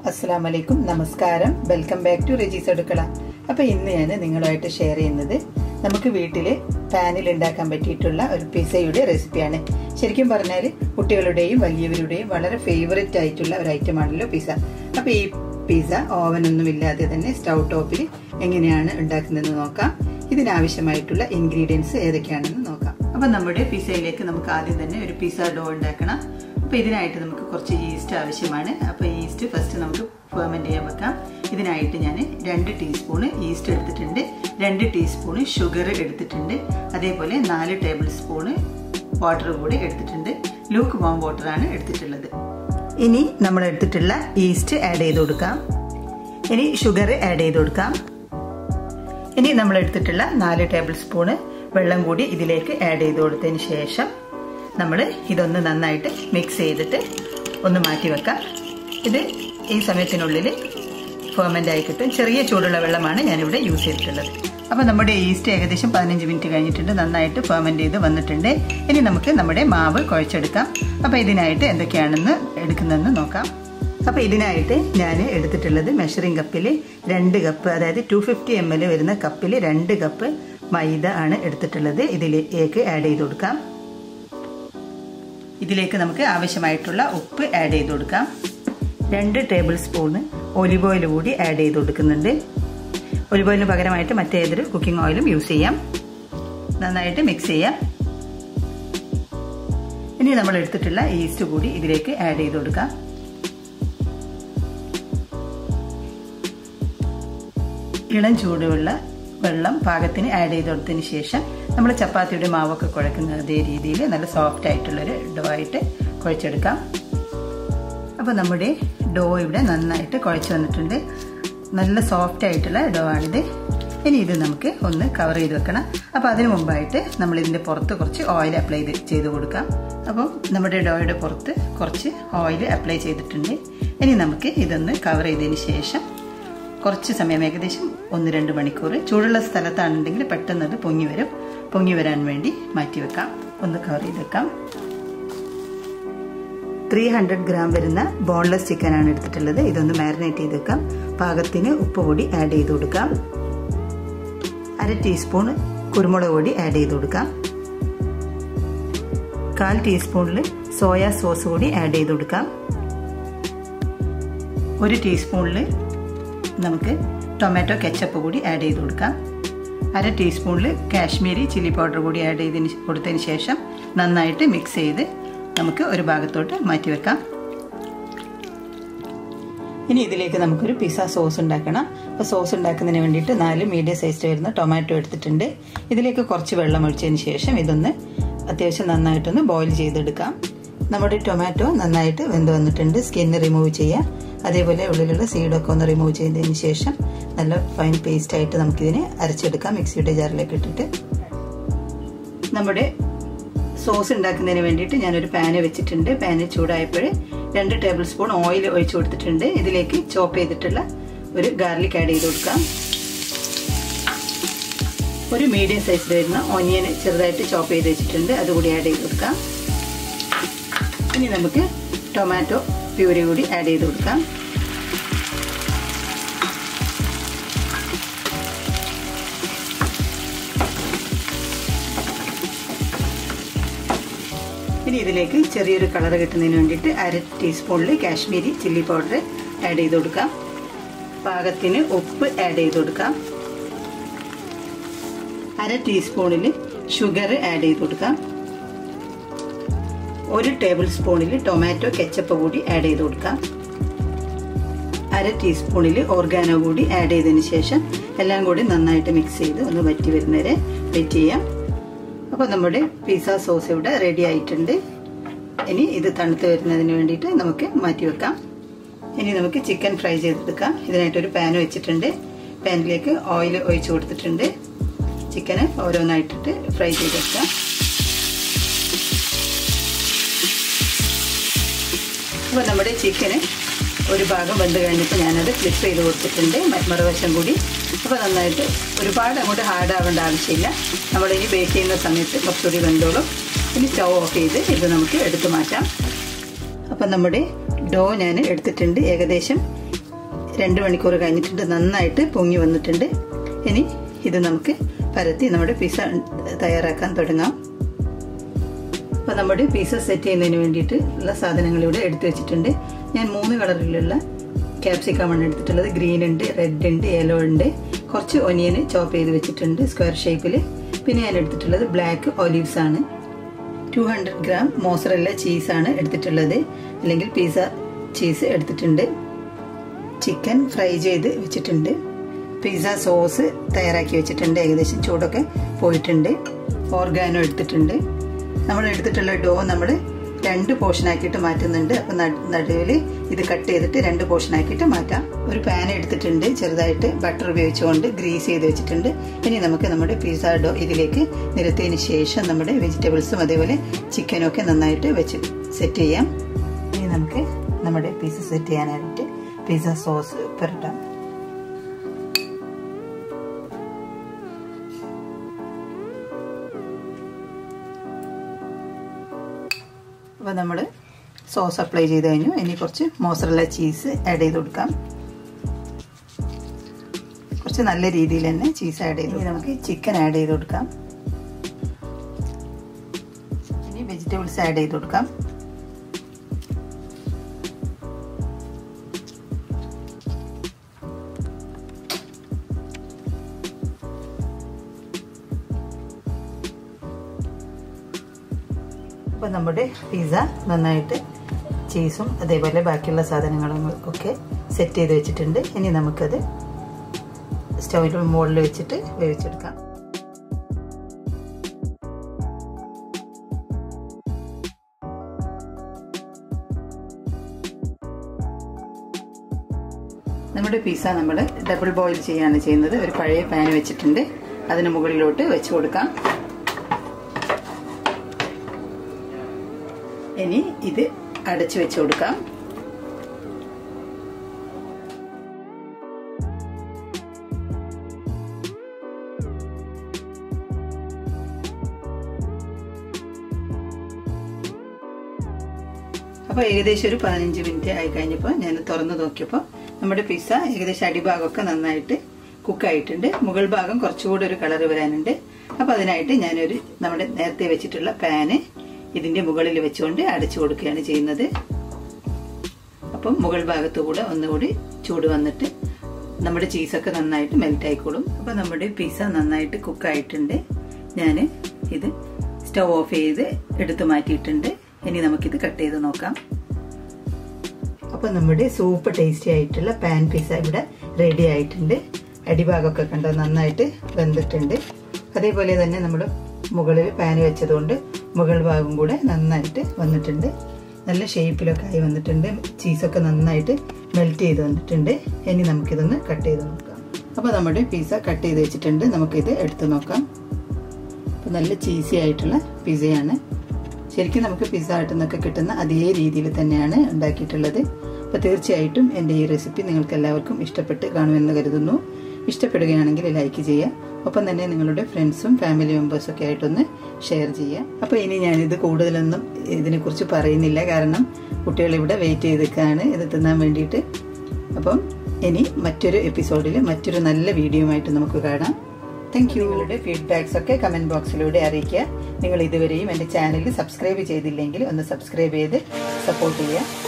അസ്സാം വലൈക്കും നമസ്കാരം വെൽക്കം ബാക്ക് ടു റെജീസ് അടുക്കള അപ്പൊ ഇന്ന് ഞാൻ നിങ്ങളുമായിട്ട് ഷെയർ ചെയ്യുന്നത് നമുക്ക് വീട്ടില് പാനിൽ ഉണ്ടാക്കാൻ പറ്റിയിട്ടുള്ള ഒരു പിസയുടെ റെസിപ്പിയാണ് ശരിക്കും പറഞ്ഞാൽ കുട്ടികളുടെയും വലിയവരുടെയും വളരെ ഫേവററ്റ് ആയിട്ടുള്ള ഒരു ഐറ്റം ആണല്ലോ പിസ അപ്പൊ ഈ പിസ ഓവനൊന്നും ഇല്ലാതെ തന്നെ സ്റ്റൗ ടോപ്പിൽ എങ്ങനെയാണ് ഉണ്ടാക്കുന്നതെന്ന് നോക്കാം ഇതിനാവശ്യമായിട്ടുള്ള ഇൻഗ്രീഡിയൻസ് ഏതൊക്കെയാണെന്ന് നോക്കാം അപ്പൊ നമ്മുടെ പിസയിലേക്ക് നമുക്ക് ആദ്യം തന്നെ ഒരു പിസ ഡോ ഉണ്ടാക്കണം അപ്പൊ ഇതിനായിട്ട് നമുക്ക് കുറച്ച് ഈസ്റ്റ് ആവശ്യമാണ് അപ്പൊ ഈസ്റ്റ് ഫസ്റ്റ് നമുക്ക് ഫെർമെന്റ് ചെയ്യാൻ വെക്കാം ഇതിനായിട്ട് ഞാൻ രണ്ട് ടീസ്പൂണ് ഈസ്റ്റ് എടുത്തിട്ടുണ്ട് രണ്ട് ടീസ്പൂണ് ഷുഗർ എടുത്തിട്ടുണ്ട് അതേപോലെ നാല് ടേബിൾ സ്പൂണ് വാട്ടർ കൂടി എടുത്തിട്ടുണ്ട് ലൂക്ക് വാം വാട്ടർ ആണ് എടുത്തിട്ടുള്ളത് ഇനി നമ്മൾ എടുത്തിട്ടുള്ള ഈസ്റ്റ് ആഡ് ചെയ്ത് കൊടുക്കാം ഇനി ഷുഗർ ആഡ് ചെയ്ത് കൊടുക്കാം ഇനി നമ്മൾ എടുത്തിട്ടുള്ള നാല് ടേബിൾ സ്പൂണ് വെള്ളം കൂടി ഇതിലേക്ക് ആഡ് ചെയ്ത് കൊടുത്തതിന് ശേഷം നമ്മൾ ഇതൊന്ന് നന്നായിട്ട് മിക്സ് ചെയ്തിട്ട് ഒന്ന് മാറ്റി വെക്കാം ഇത് ഈ സമയത്തിനുള്ളിൽ ഫെർമെൻ്റ് ആയി കിട്ടും ചെറിയ ചൂടുള്ള വെള്ളമാണ് ഞാനിവിടെ യൂസ് ചെയ്തിട്ടുള്ളത് അപ്പോൾ നമ്മുടെ ഈസ്റ്റ് ഏകദേശം പതിനഞ്ച് മിനിറ്റ് കഴിഞ്ഞിട്ടുണ്ട് നന്നായിട്ട് ഫെർമെൻ്റ് ചെയ്ത് വന്നിട്ടുണ്ട് ഇനി നമുക്ക് നമ്മുടെ മാവ് കുഴച്ചെടുക്കാം അപ്പോൾ ഇതിനായിട്ട് എന്തൊക്കെയാണെന്ന് എടുക്കുന്നതെന്ന് നോക്കാം അപ്പോൾ ഇതിനായിട്ട് ഞാൻ എടുത്തിട്ടുള്ളത് മെഷറിംഗ് കപ്പിൽ രണ്ട് കപ്പ് അതായത് ടു ഫിഫ്റ്റി എം എൽ വരുന്ന കപ്പിൽ രണ്ട് കപ്പ് മൈദ ആണ് എടുത്തിട്ടുള്ളത് ഇതിലേക്ക് ആഡ് ചെയ്ത് കൊടുക്കാം ഇതിലേക്ക് നമുക്ക് ആവശ്യമായിട്ടുള്ള ഉപ്പ് ആഡ് ചെയ്ത് കൊടുക്കാം രണ്ട് ടേബിൾ സ്പൂണ് ഒലിവ് ഓയിൽ കൂടി ആഡ് ചെയ്ത് കൊടുക്കുന്നുണ്ട് ഒലിവ് ഓയിലിന് പകരമായിട്ട് മറ്റേതൊരു കുക്കിംഗ് ഓയിലും യൂസ് ചെയ്യാം നന്നായിട്ട് മിക്സ് ചെയ്യാം ഇനി നമ്മൾ എടുത്തിട്ടുള്ള ഈസ്റ്റ് കൂടി ഇതിലേക്ക് ആഡ് ചെയ്ത് കൊടുക്കാം ഇളം ചൂടുള്ള വെള്ളം പാകത്തിന് ആഡ് ചെയ്ത് കൊടുത്തതിന് ശേഷം നമ്മൾ ചപ്പാത്തിയുടെ മാവൊക്കെ കുഴക്കുന്ന അതേ രീതിയിൽ നല്ല സോഫ്റ്റ് ആയിട്ടുള്ളൊരു ഡോ ആയിട്ട് കുഴച്ചെടുക്കാം അപ്പോൾ നമ്മുടെ ഡോ ഇവിടെ നന്നായിട്ട് കുഴച്ച് വന്നിട്ടുണ്ട് നല്ല സോഫ്റ്റ് ആയിട്ടുള്ള ഡോ ആണിത് ഇനി ഇത് നമുക്ക് ഒന്ന് കവർ ചെയ്ത് വെക്കണം അപ്പോൾ അതിനു മുമ്പായിട്ട് നമ്മൾ ഇതിൻ്റെ പുറത്ത് കുറച്ച് ഓയിൽ അപ്ലൈ ചെയ്ത് കൊടുക്കാം അപ്പം നമ്മുടെ ഡോയുടെ പുറത്ത് കുറച്ച് ഓയിൽ അപ്ലൈ ചെയ്തിട്ടുണ്ട് ഇനി നമുക്ക് ഇതൊന്ന് കവർ ചെയ്തതിന് ശേഷം കുറച്ച് സമയം ഏകദേശം ഒന്ന് രണ്ട് മണിക്കൂർ ചൂടുള്ള സ്ഥലത്താണെന്നുണ്ടെങ്കിൽ പെട്ടെന്ന് അത് പൊങ്ങി വരും പൊങ്ങി വരാൻ വേണ്ടി മാറ്റി വെക്കാം ഒന്ന് കവർ ചെയ്ത് വെക്കാം ത്രീ ഹൺഡ്രഡ് ഗ്രാം വരുന്ന ബോൺലെസ് ചിക്കനാണ് എടുത്തിട്ടുള്ളത് ഇതൊന്ന് മാരിനേറ്റ് ചെയ്ത് വെക്കാം പാകത്തിന് ഉപ്പ് പൊടി ആഡ് ചെയ്ത് കൊടുക്കാം അര ടീസ്പൂൺ കുരുമുളക് പൊടി ആഡ് ചെയ്ത് കൊടുക്കാം കാൽ ടീസ്പൂണിൽ സോയ സോസ് കൂടി ആഡ് ചെയ്ത് കൊടുക്കാം ഒരു ടീസ്പൂണിൽ നമുക്ക് ടൊമാറ്റോ കെച്ചപ്പ് കൂടി ആഡ് ചെയ്ത് കൊടുക്കാം അര ടീസ്പൂണിൽ കാശ്മീരി ചില്ലി പൗഡർ കൂടി ആഡ് ചെയ്തതിന് കൊടുത്തതിന് ശേഷം നന്നായിട്ട് മിക്സ് ചെയ്ത് നമുക്ക് ഒരു ഭാഗത്തോട്ട് മാറ്റി വെക്കാം ഇനി ഇതിലേക്ക് നമുക്കൊരു പിസ്സ സോസ് ഉണ്ടാക്കണം അപ്പോൾ സോസ് ഉണ്ടാക്കുന്നതിന് വേണ്ടിയിട്ട് നാല് മീഡിയം സൈസ് വരുന്ന ടൊമാറ്റോ എടുത്തിട്ടുണ്ട് ഇതിലേക്ക് കുറച്ച് വെള്ളം ഒഴിച്ചതിന് ശേഷം ഇതൊന്ന് അത്യാവശ്യം നന്നായിട്ടൊന്ന് ബോയിൽ ചെയ്തെടുക്കാം നമ്മുടെ ടൊമാറ്റോ നന്നായിട്ട് വെന്ത് വന്നിട്ടുണ്ട് സ്കിന്ന് റിമൂവ് ചെയ്യാം അതേപോലെ ഉള്ളിലുള്ള സീഡൊക്കെ ഒന്ന് റിമൂവ് ചെയ്തതിന് ശേഷം നല്ല ഫൈൻ പേസ്റ്റ് ആയിട്ട് നമുക്കിതിനെ അരച്ചെടുക്കാം മിക്സിയുടെ ജാറിലേക്ക് ഇട്ടിട്ട് നമ്മുടെ സോസ് ഉണ്ടാക്കുന്നതിന് വേണ്ടിയിട്ട് ഞാനൊരു പാന് വെച്ചിട്ടുണ്ട് പാന് ചൂടായപ്പോൾ രണ്ട് ടേബിൾ സ്പൂൺ ഓയിൽ ഒഴിച്ചു കൊടുത്തിട്ടുണ്ട് ഇതിലേക്ക് ചോപ്പ് ചെയ്തിട്ടുള്ള ഒരു ഗാർലിക് ആഡ് ചെയ്ത് കൊടുക്കാം ഒരു മീഡിയം സൈസിൽ വരുന്ന ഓനിയൻ ചെറുതായിട്ട് ചോപ്പ് ചെയ്ത് വെച്ചിട്ടുണ്ട് അതുകൂടി ആഡ് ചെയ്ത് കൊടുക്കാം ഇനി നമുക്ക് ടൊമാറ്റോ പ്യൂരി കൂടി ആഡ് ചെയ്ത് കൊടുക്കാം ഇനി ഇതിലേക്ക് ചെറിയൊരു കളർ കിട്ടുന്നതിന് വേണ്ടിയിട്ട് അര ടീസ്പൂണിൽ കാശ്മീരി ചില്ലി പൗഡർ ആഡ് ചെയ്ത് കൊടുക്കാം പാകത്തിന് ഉപ്പ് ആഡ് ചെയ്ത് കൊടുക്കാം അര ടീസ്പൂണിൽ ഷുഗർ ആഡ് ചെയ്ത് കൊടുക്കാം ഒരു ടേബിൾ സ്പൂണിൽ ടൊമാറ്റോ കെച്ചപ്പ് കൂടി ആഡ് ചെയ്ത് കൊടുക്കാം അര ടീസ്പൂണിൽ ഓർഗാനോ കൂടി ആഡ് ചെയ്തതിന് ശേഷം എല്ലാം കൂടി നന്നായിട്ട് മിക്സ് ചെയ്ത് ഒന്ന് വറ്റി വരുന്നവരെ വെയിറ്റ് ചെയ്യാം അപ്പോൾ നമ്മുടെ പിസ്സ സോസ് ഇവിടെ റെഡി ആയിട്ടുണ്ട് ഇനി ഇത് തണുത്ത് വരുന്നതിന് വേണ്ടിയിട്ട് നമുക്ക് മാറ്റി വെക്കാം ഇനി നമുക്ക് ചിക്കൻ ഫ്രൈ ചെയ്തെടുക്കാം ഇതിനായിട്ടൊരു പാൻ വെച്ചിട്ടുണ്ട് പാനിലേക്ക് ഓയിൽ ഒഴിച്ചു കൊടുത്തിട്ടുണ്ട് ചിക്കന് ഓരോന്നായിട്ടിട്ട് ഫ്രൈ ചെയ്തെടുക്കാം അപ്പോൾ നമ്മുടെ ചിക്കന് ഒരു ഭാഗം വെന്ത് കഴിഞ്ഞപ്പോൾ ഞാനത് ഫ്ലിപ്പ് ചെയ്ത് കൊടുത്തിട്ടുണ്ട് മറുവശം കൂടി അപ്പോൾ നന്നായിട്ട് ഒരുപാട് അങ്ങോട്ട് ഹാർഡ് ആവേണ്ട ആവശ്യമില്ല നമ്മൾ ഇനി ബേക്ക് ചെയ്യുന്ന സമയത്ത് കുറച്ചുകൂടി വെന്തോളും ഇനി സ്റ്റവ് ഓഫ് ചെയ്ത് ഇത് നമുക്ക് എടുത്തു മാറ്റാം അപ്പം നമ്മുടെ ഡോ ഞാൻ എടുത്തിട്ടുണ്ട് ഏകദേശം രണ്ട് മണിക്കൂർ കഴിഞ്ഞിട്ടുണ്ട് നന്നായിട്ട് പൊങ്ങി വന്നിട്ടുണ്ട് ഇനി ഇത് നമുക്ക് പരത്തി നമ്മുടെ പിസ്സ തയ്യാറാക്കാൻ തുടങ്ങാം അപ്പോൾ നമ്മുടെ പിസ്സ സെറ്റ് ചെയ്യുന്നതിന് വേണ്ടിയിട്ട് ഉള്ള സാധനങ്ങൾ ഇവിടെ എടുത്തു വെച്ചിട്ടുണ്ട് ഞാൻ മൂന്ന് കളറിലുള്ള ക്യാപ്സിക്കമാണ് എടുത്തിട്ടുള്ളത് ഗ്രീൻ ഉണ്ട് റെഡ് ഉണ്ട് യെല്ലോ ഉണ്ട് കുറച്ച് ഒനിയന് ചോപ്പ് ചെയ്ത് വെച്ചിട്ടുണ്ട് സ്ക്വയർ ഷേപ്പിൽ പിന്നെ ഞാൻ എടുത്തിട്ടുള്ളത് ബ്ലാക്ക് ഒലീവ്സ് ആണ് ടു ഹൺഡ്രഡ് ഗ്രാം മോസറല്ല ചീസാണ് എടുത്തിട്ടുള്ളത് അല്ലെങ്കിൽ പിസ്സ ചീസ് എടുത്തിട്ടുണ്ട് ചിക്കൻ ഫ്രൈ ചെയ്ത് വെച്ചിട്ടുണ്ട് പിസ്സ സോസ് തയ്യാറാക്കി വെച്ചിട്ടുണ്ട് ഏകദേശം ചൂടൊക്കെ പോയിട്ടുണ്ട് ഓർഗാനോ എടുത്തിട്ടുണ്ട് നമ്മൾ എടുത്തിട്ടുള്ള ഡോ നമ്മൾ രണ്ട് പോർഷൻ ആക്കിയിട്ട് മാറ്റുന്നുണ്ട് അപ്പം നടുവിൽ ഇത് കട്ട് ചെയ്തിട്ട് രണ്ട് പോർഷൻ ആക്കിയിട്ട് മാറ്റാം ഒരു പാൻ എടുത്തിട്ടുണ്ട് ചെറുതായിട്ട് ബട്ടർ ഉപയോഗിച്ചുകൊണ്ട് ഗ്രീസ് ചെയ്ത് വെച്ചിട്ടുണ്ട് ഇനി നമുക്ക് നമ്മുടെ പിസ്സ ഡോ ഇതിലേക്ക് നിരത്തിയതിന് ശേഷം നമ്മുടെ വെജിറ്റബിൾസും അതേപോലെ ചിക്കനും ഒക്കെ നന്നായിട്ട് വെച്ച് സെറ്റ് ചെയ്യാം ഇനി നമുക്ക് നമ്മുടെ പിസ്സ സെറ്റ് ചെയ്യാനായിട്ട് പിസ്സ സോസ് പുരട്ടാം അപ്പോൾ നമ്മൾ സോസ് അപ്ലൈ ചെയ്ത് കഴിഞ്ഞു ഇനി കുറച്ച് മോസറല്ല ചീസ് ആഡ് ചെയ്ത് കൊടുക്കാം കുറച്ച് നല്ല രീതിയിൽ തന്നെ ചീസ് ആഡ് ചെയ്ത് നമുക്ക് ചിക്കൻ ആഡ് ചെയ്ത് കൊടുക്കാം ഇനി വെജിറ്റബിൾസ് ആഡ് ചെയ്ത് കൊടുക്കാം അപ്പോൾ നമ്മുടെ പിസ്സ നന്നായിട്ട് ചീസും അതേപോലെ ബാക്കിയുള്ള സാധനങ്ങളൊക്കെ സെറ്റ് ചെയ്ത് വെച്ചിട്ടുണ്ട് ഇനി നമുക്കത് സ്റ്റൗവിൻ്റെ മുകളിൽ വെച്ചിട്ട് വേവിച്ചെടുക്കാം നമ്മുടെ പിസ്സ നമ്മൾ ഡബിൾ ബോയിൽ ചെയ്യാണ് ചെയ്യുന്നത് ഒരു പഴയ പാൻ വെച്ചിട്ടുണ്ട് അതിന് മുകളിലോട്ട് വെച്ച് കൊടുക്കാം ഇനി ഇത് അടച്ചു വെച്ച് കൊടുക്കാം അപ്പോൾ ഏകദേശം ഒരു പതിനഞ്ച് മിനിറ്റ് ആയി കഴിഞ്ഞപ്പോൾ ഞാൻ തുറന്നു നോക്കിയപ്പോൾ നമ്മുടെ പിസ്സ ഏകദേശം അടിഭാഗമൊക്കെ നന്നായിട്ട് കുക്കായിട്ടുണ്ട് മുകൾ ഭാഗം കുറച്ചുകൂടെ ഒരു കളർ വരാനുണ്ട് അപ്പോൾ അതിനായിട്ട് ഞാനൊരു നമ്മുടെ നേരത്തെ വെച്ചിട്ടുള്ള പാന് ഇതിന്റെ മുകളിൽ വെച്ചുകൊണ്ട് അടച്ചു കൊടുക്കുകയാണ് ചെയ്യുന്നത് അപ്പം മുകൾ ഭാഗത്തു കൂടെ ഒന്നുകൂടി ചൂട് വന്നിട്ട് നമ്മുടെ ചീസൊക്കെ നന്നായിട്ട് മെൽറ്റ് ആയിക്കോളും അപ്പം നമ്മുടെ പിസ്സ നന്നായിട്ട് കുക്കായിട്ടുണ്ട് ഞാൻ ഇത് സ്റ്റവ് ഓഫ് ചെയ്ത് എടുത്തു മാറ്റിയിട്ടുണ്ട് ഇനി നമുക്കിത് കട്ട് ചെയ്ത് നോക്കാം അപ്പം നമ്മുടെ സൂപ്പർ ടേസ്റ്റി ആയിട്ടുള്ള പാൻ പിസ്സ ഇവിടെ റെഡി ആയിട്ടുണ്ട് അടിഭാഗമൊക്കെ കണ്ടോ നന്നായിട്ട് വെന്തിട്ടുണ്ട് അതേപോലെ തന്നെ നമ്മൾ മുകളിൽ പാൻ വെച്ചതുകൊണ്ട് മുകൾ ഭാഗം കൂടെ നന്നായിട്ട് വന്നിട്ടുണ്ട് നല്ല ഷേപ്പിലൊക്കെ ആയി വന്നിട്ടുണ്ട് ചീസൊക്കെ നന്നായിട്ട് മെൽറ്റ് ചെയ്ത് വന്നിട്ടുണ്ട് ഇനി നമുക്കിതൊന്ന് കട്ട് ചെയ്ത് നോക്കാം അപ്പോൾ നമ്മുടെ പിസ്സ കട്ട് ചെയ്ത് വെച്ചിട്ടുണ്ട് നമുക്കിത് എടുത്ത് നോക്കാം അപ്പോൾ നല്ല ചീസി ആയിട്ടുള്ള പിസ്സയാണ് ശരിക്കും നമുക്ക് പിസ്സ ഹട്ടിൽ നിന്നൊക്കെ കിട്ടുന്ന അതേ രീതിയിൽ തന്നെയാണ് ഉണ്ടാക്കിയിട്ടുള്ളത് അപ്പോൾ തീർച്ചയായിട്ടും എൻ്റെ ഈ റെസിപ്പി നിങ്ങൾക്ക് എല്ലാവർക്കും ഇഷ്ടപ്പെട്ട് കാണുമെന്ന് കരുതുന്നു ഇഷ്ടപ്പെടുകയാണെങ്കിൽ ലൈക്ക് ചെയ്യുക ഒപ്പം തന്നെ നിങ്ങളുടെ ഫ്രണ്ട്സും ഫാമിലി മെമ്പേഴ്സും ഒക്കെ ആയിട്ടൊന്ന് ഷെയർ ചെയ്യുക അപ്പോൾ ഇനി ഞാനിത് കൂടുതലൊന്നും ഇതിനെക്കുറിച്ച് പറയുന്നില്ല കാരണം കുട്ടികൾ ഇവിടെ വെയിറ്റ് ചെയ്തിരിക്കുകയാണ് ഇത് തിന്നാൻ വേണ്ടിയിട്ട് അപ്പം ഇനി മറ്റൊരു എപ്പിസോഡിൽ മറ്റൊരു നല്ല വീഡിയോയുമായിട്ട് നമുക്ക് കാണാം താങ്ക് യു നിങ്ങളുടെ ഫീഡ്ബാക്സ് ഒക്കെ കമന്റ് ബോക്സിലൂടെ അറിയിക്കുക നിങ്ങൾ ഇതുവരെയും എൻ്റെ ചാനൽ സബ്സ്ക്രൈബ് ചെയ്തില്ലെങ്കിൽ ഒന്ന് സബ്സ്ക്രൈബ് ചെയ്ത് സപ്പോർട്ട് ചെയ്യുക